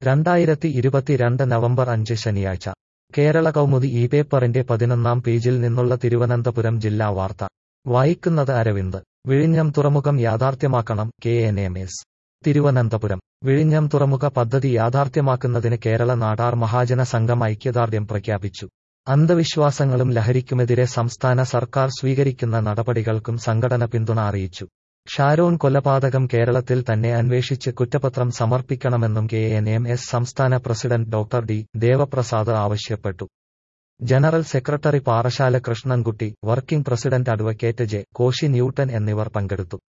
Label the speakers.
Speaker 1: രണ്ടായിരത്തി ഇരുപത്തിരണ്ട് നവംബർ അഞ്ച് ശനിയാഴ്ച കേരള കൗമുദി ഈ പേപ്പറിന്റെ പതിനൊന്നാം പേജിൽ നിന്നുള്ള തിരുവനന്തപുരം ജില്ലാ വാർത്ത വായിക്കുന്നത് അരവിന്ദ് വിഴിഞ്ഞം തുറമുഖം യാഥാർത്ഥ്യമാക്കണം K N M S Thiruvananthapuram വിഴിഞ്ഞം തുറമുഖ പദ്ധതി യാഥാർത്ഥ്യമാക്കുന്നതിന് കേരള നാടാർ മഹാജന സംഘം ഐക്യദാർഢ്യം പ്രഖ്യാപിച്ചു അന്ധവിശ്വാസങ്ങളും ലഹരിക്കുമെതിരെ സംസ്ഥാന സർക്കാർ സ്വീകരിക്കുന്ന നടപടികൾക്കും സംഘടന പിന്തുണ അറിയിച്ചു ഷാരോൺ കൊലപാതകം കേരളത്തിൽ തന്നെ അന്വേഷിച്ച് കുറ്റപത്രം സമർപ്പിക്കണമെന്നും കെ എൻ എം എസ് സംസ്ഥാന പ്രസിഡന്റ് ഡോക്ടർ ഡി ദേവപ്രസാദ് ആവശ്യപ്പെട്ടു general secretary Parassala Krishnankutty working president advocate J Koshy Newton എന്നിവർ പങ്കെടുത്തു